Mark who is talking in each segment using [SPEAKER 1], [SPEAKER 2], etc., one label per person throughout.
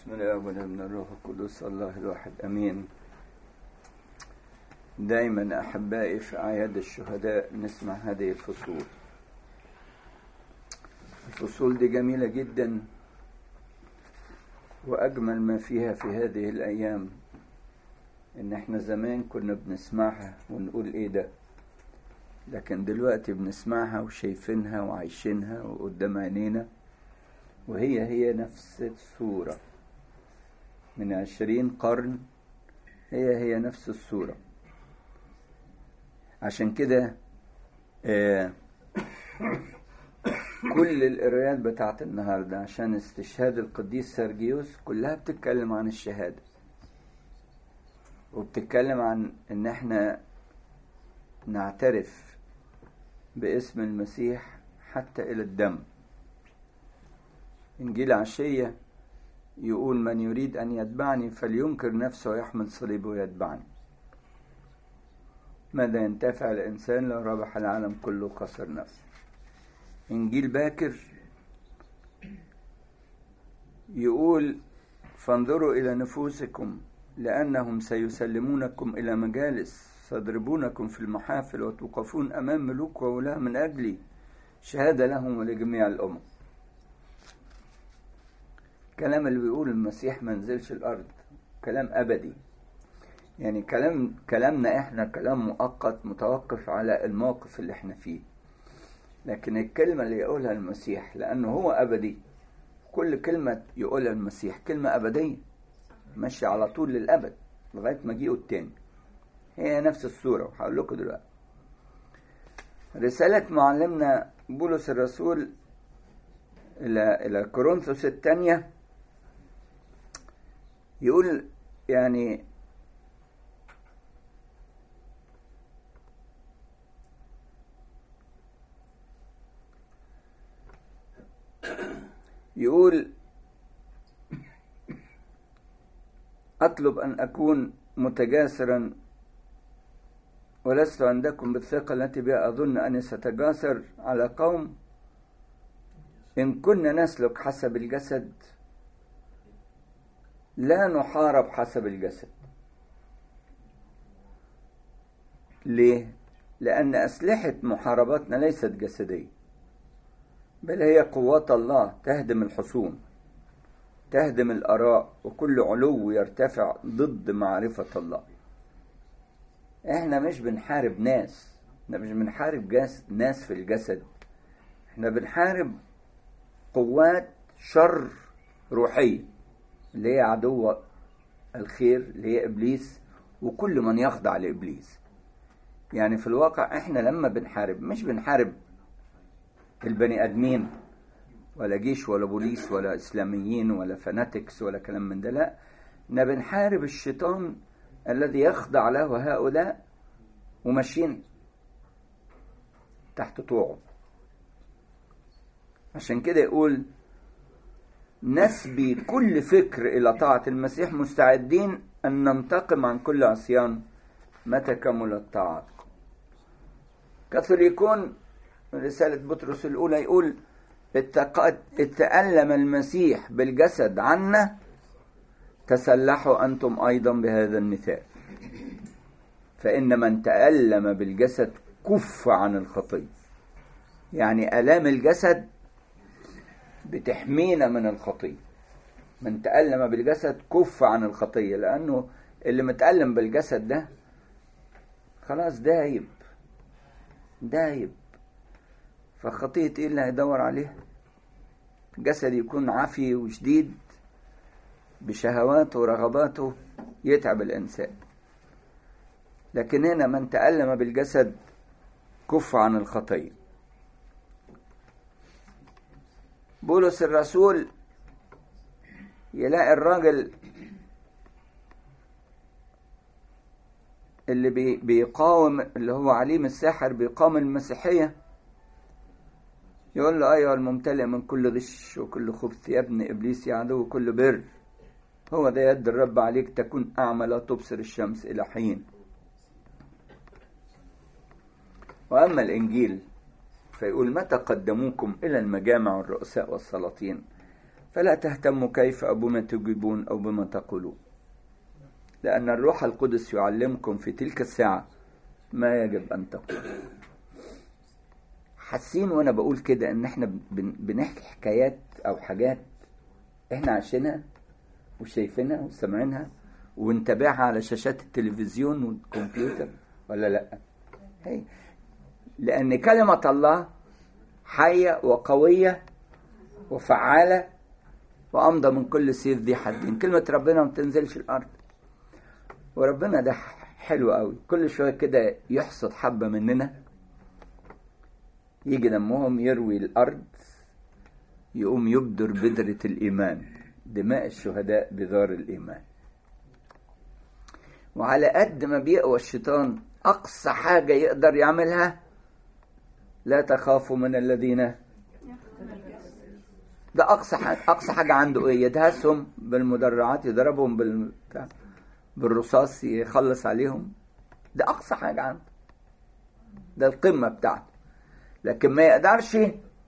[SPEAKER 1] بسم الله والابن الروح القدس الله الواحد امين دائما احبائي في اعياد الشهداء نسمع هذه الفصول الفصول دي جميله جدا واجمل ما فيها في هذه الايام ان احنا زمان كنا بنسمعها ونقول ايه ده لكن دلوقتي بنسمعها وشايفينها وعايشينها وقدام عينينا وهي هي نفس الصورة من عشرين قرن هي هي نفس الصورة عشان كده آه كل القرايات بتاعت النهاردة عشان استشهاد القديس سرجيوس كلها بتتكلم عن الشهادة وبتتكلم عن ان احنا نعترف باسم المسيح حتى الى الدم إنجيل عشية يقول من يريد أن يتبعني فلينكر نفسه ويحمل صليبه ويتبعني ماذا ينتفع الإنسان لو ربح العالم كله وخسر نفسه إنجيل باكر يقول فانظروا إلى نفوسكم لأنهم سيسلمونكم إلى مجالس سيضربونكم في المحافل وتوقفون أمام ملوك وولاة من أجلي شهادة لهم ولجميع الأمم الكلام اللي بيقول المسيح ما نزلش الارض كلام ابدي يعني كلام كلامنا احنا كلام مؤقت متوقف على الموقف اللي احنا فيه لكن الكلمة اللي يقولها المسيح لأنه هو أبدي كل كلمة يقولها المسيح كلمة أبدية ماشية على طول للأبد لغاية مجيئه التاني هي نفس الصورة وهقول لكم دلوقتي رسالة معلمنا بولس الرسول إلى إلى كورنثوس الثانية يقول يعني يقول أطلب أن أكون متجاسرا ولست عندكم بالثقة التي بها أظن أني ستجاسر على قوم إن كنا نسلك حسب الجسد لا نحارب حسب الجسد ليه لان اسلحه محاربتنا ليست جسديه بل هي قوات الله تهدم الحصون تهدم الاراء وكل علو يرتفع ضد معرفه الله احنا مش بنحارب ناس احنا مش بنحارب جاس ناس في الجسد احنا بنحارب قوات شر روحيه اللي هي عدو الخير اللي هي ابليس وكل من يخضع لابليس يعني في الواقع احنا لما بنحارب مش بنحارب البني ادمين ولا جيش ولا بوليس ولا اسلاميين ولا فاناتكس ولا كلام من ده لا احنا بنحارب الشيطان الذي يخضع له هؤلاء وماشيين تحت طوعه عشان كده يقول نسبي كل فكر إلى طاعة المسيح مستعدين أن ننتقم عن كل عصيان متى كملت طاعتكم كاثوليكون رسالة بطرس الأولى يقول اتألم المسيح بالجسد عنا تسلحوا أنتم أيضا بهذا المثال فإن من تألم بالجسد كف عن الخطية يعني ألام الجسد بتحمينا من الخطية من تألم بالجسد كف عن الخطية لأنه اللي متألم بالجسد ده خلاص دايب دايب فخطية ايه اللي هيدور عليها جسد يكون عافي وشديد بشهواته ورغباته يتعب الإنسان لكن هنا من تألم بالجسد كف عن الخطيه بولس الرسول يلاقي الراجل اللي بي بيقاوم اللي هو عليم الساحر بيقاوم المسيحية يقول له أيها الممتلئ من كل غش وكل خبث يا ابن إبليس يا عدو كل بر هو ده يد الرب عليك تكون أعمى لا تبصر الشمس إلى حين وأما الإنجيل فيقول متى قدموكم إلى المجامع والرؤساء والسلاطين فلا تهتموا كيف أو بما تجيبون أو بما تقولون لأن الروح القدس يعلمكم في تلك الساعة ما يجب أن تقولوا حاسين وأنا بقول كده إن إحنا بن- بنحكي حكايات أو حاجات إحنا عايشينها وشايفينها وسامعينها ونتابعها على شاشات التلفزيون والكمبيوتر ولا لا هي لأن كلمة الله حية وقوية وفعالة وأمضى من كل سيف ذي حدين كلمة ربنا ما بتنزلش الأرض وربنا ده حلو قوي كل شوية كده يحصد حبة مننا يجي دمهم يروي الأرض يقوم يبدر بذرة الإيمان دماء الشهداء بذار الإيمان وعلى قد ما بيقوى الشيطان أقصى حاجة يقدر يعملها لا تخافوا من الذين ده أقصى حاجة أقصى حاجة عنده إيه يدهسهم بالمدرعات يضربهم بال بتاع- بالرصاص يخلص عليهم ده أقصى حاجة عنده ده القمة بتاعته لكن ما يقدرش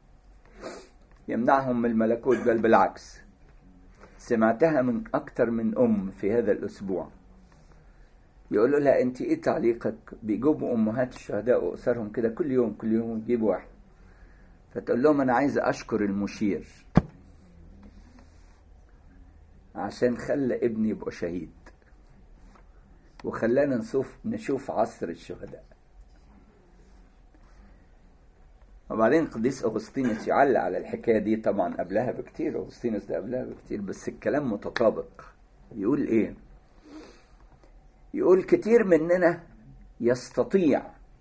[SPEAKER 1] يمنعهم من الملكوت بل بالعكس سمعتها من أكتر من أم في هذا الأسبوع يقولوا لها أنت إيه تعليقك بيجيبوا أمهات الشهداء وأسرهم كده كل يوم كل يوم يجيبوا واحد فتقول لهم أنا عايزة أشكر المشير عشان خلى ابني يبقى شهيد وخلانا نشوف نشوف عصر الشهداء وبعدين قديس أغسطينوس يعلق على الحكاية دي طبعا قبلها بكتير أغسطينوس ده قبلها بكتير بس الكلام متطابق يقول إيه يقول كتير مننا يستطيع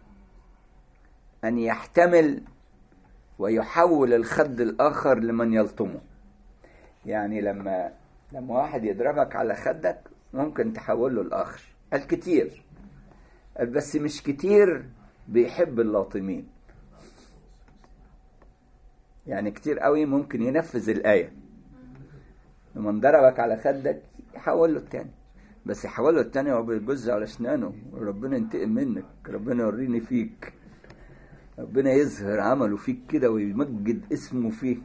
[SPEAKER 1] أن يحتمل ويحول الخد الآخر لمن يلطمه يعني لما لما واحد يضربك على خدك ممكن تحوله الآخر الكتير بس مش كتير بيحب اللاطمين يعني كتير قوي ممكن ينفذ الآية لما ضربك على خدك يحوله التاني بس يحوله التاني وهو بيجز على اسنانه وربنا ينتقم منك ربنا يوريني فيك ربنا يظهر عمله فيك كده ويمجد اسمه فيك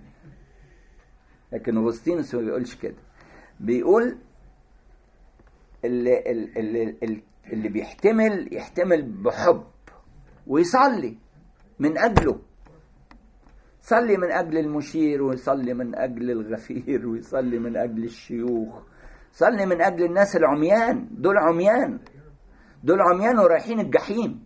[SPEAKER 1] لكن اغسطينوس ما بيقولش كده بيقول اللي, اللي, اللي, اللي بيحتمل يحتمل بحب ويصلي من اجله صلي من اجل المشير ويصلي من اجل الغفير ويصلي من اجل الشيوخ صلي من اجل الناس العميان دول عميان دول عميان ورايحين الجحيم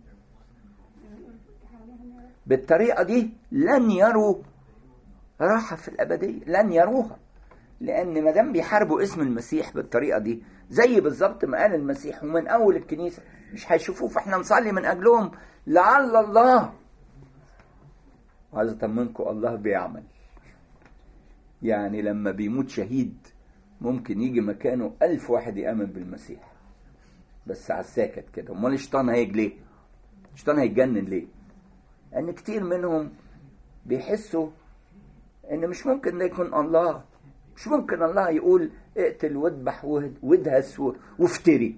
[SPEAKER 1] بالطريقه دي لن يروا راحه في الابديه لن يروها لان ما دام بيحاربوا اسم المسيح بالطريقه دي زي بالظبط ما قال المسيح ومن اول الكنيسه مش هيشوفوه فاحنا نصلي من اجلهم لعل الله عايز اطمنكم الله بيعمل يعني لما بيموت شهيد ممكن يجي مكانه ألف واحد يأمن بالمسيح بس على الساكت كده امال الشيطان هيجي ليه الشيطان هيتجنن ليه لان كتير منهم بيحسوا ان مش ممكن ده يكون الله مش ممكن الله يقول اقتل واذبح وادهس وافتري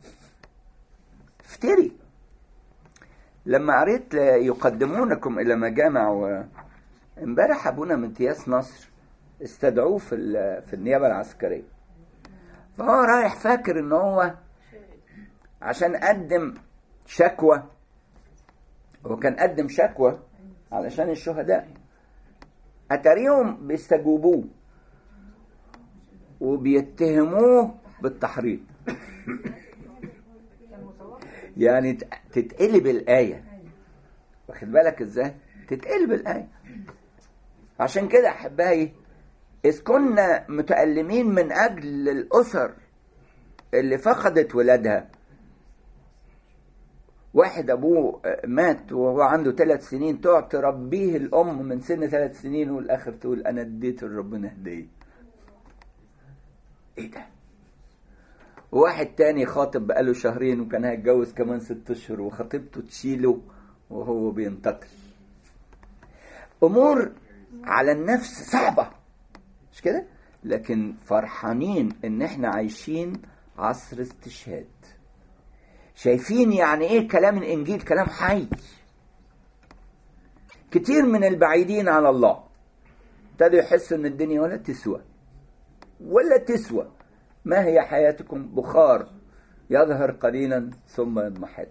[SPEAKER 1] افتري لما قريت يقدمونكم الى مجامع و... امبارح ابونا من تياس نصر استدعوه في ال... في النيابه العسكريه فهو رايح فاكر ان هو عشان قدم شكوى هو كان قدم شكوى علشان الشهداء اتاريهم بيستجوبوه وبيتهموه بالتحريض يعني تتقلب الآية واخد بالك ازاي تتقلب الآية عشان كده أحبائي إذ كنا متألمين من أجل الأسر اللي فقدت ولادها واحد أبوه مات وهو عنده ثلاث سنين تقعد تربيه الأم من سن ثلاث سنين والآخر تقول أنا اديت لربنا هدية إيه ده؟ وواحد تاني خاطب بقاله شهرين وكان هيتجوز كمان ست اشهر وخطيبته تشيله وهو بينتقل امور على النفس صعبة مش كده لكن فرحانين ان احنا عايشين عصر استشهاد شايفين يعني ايه كلام الانجيل كلام حي كتير من البعيدين على الله ابتدوا يحسوا ان الدنيا ولا تسوى ولا تسوى ما هي حياتكم بخار يظهر قليلا ثم يضمحل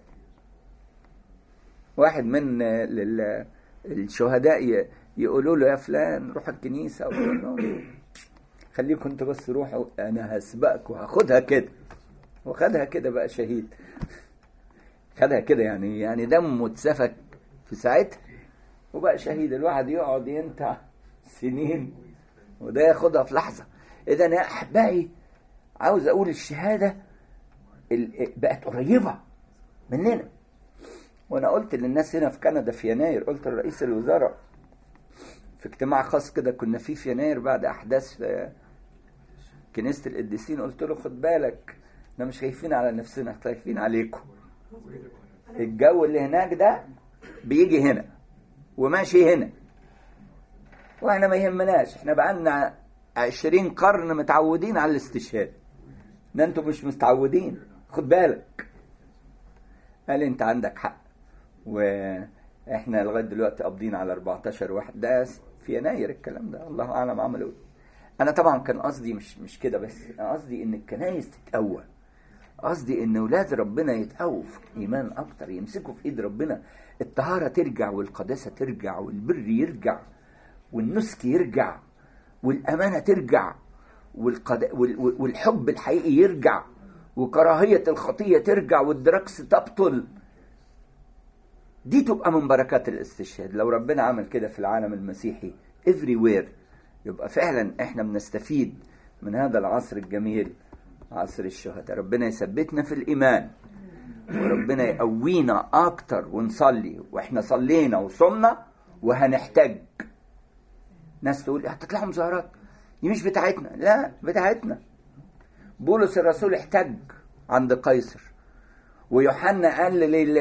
[SPEAKER 1] واحد من الشهداء يقولوا له يا فلان روح الكنيسة خليكم انتوا بس روحوا انا هسبقك وهاخدها كده وخدها كده بقى شهيد خدها كده يعني يعني دمه اتسفك في ساعتها وبقى شهيد الواحد يقعد ينتع سنين وده ياخدها في لحظة إذا يا أحبائي عاوز أقول الشهادة بقت قريبة مننا وأنا قلت للناس هنا في كندا في يناير قلت لرئيس الوزراء في اجتماع خاص كده كنا فيه في يناير بعد أحداث في كنيسة القديسين قلت له خد بالك احنا مش خايفين على نفسنا خايفين عليكم الجو اللي هناك ده بيجي هنا وماشي هنا واحنا ما يهمناش احنا بقالنا عشرين قرن متعودين على الاستشهاد ده انتوا مش متعودين خد بالك قال انت عندك حق واحنا لغايه دلوقتي قابضين على 14 واحد ده في يناير الكلام ده الله اعلم عملوا ايه انا طبعا كان قصدي مش مش كده بس انا قصدي ان الكنايس تتقوى قصدي ان ولاد ربنا يتقووا في ايمان اكتر يمسكوا في ايد ربنا الطهاره ترجع والقداسه ترجع والبر يرجع والنسك يرجع والامانه ترجع والقد... وال... والحب الحقيقي يرجع وكراهيه الخطيه ترجع والدركس تبطل دي تبقى من بركات الاستشهاد لو ربنا عمل كده في العالم المسيحي everywhere يبقى فعلا احنا بنستفيد من هذا العصر الجميل عصر الشهداء ربنا يثبتنا في الإيمان وربنا يقوينا أكتر ونصلي وإحنا صلينا وصمنا وهنحتاج ناس تقول هتطلعوا مظاهرات دي مش بتاعتنا لا بتاعتنا بولس الرسول احتج عند قيصر ويوحنا قال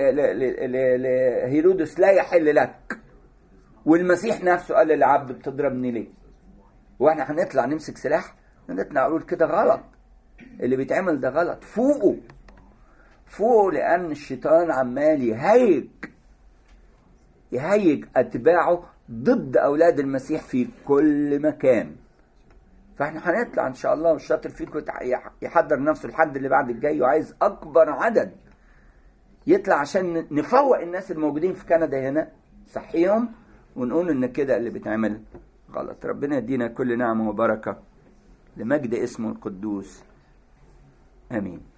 [SPEAKER 1] لهيرودس لا يحل لك والمسيح نفسه قال للعبد بتضربني ليه واحنا هنطلع نمسك سلاح نطلع نقول كده غلط اللي بيتعمل ده غلط فوقه فوقه لأن الشيطان عمال يهيج يهيج أتباعه ضد أولاد المسيح في كل مكان فاحنا هنطلع ان شاء الله والشاطر فيكم يحضر نفسه الحد اللي بعد الجاي وعايز اكبر عدد يطلع عشان نفوق الناس الموجودين في كندا هنا صحيهم ونقول ان كده اللي بيتعمل غلط ربنا يدينا كل نعمه وبركه لمجد اسمه القدوس امين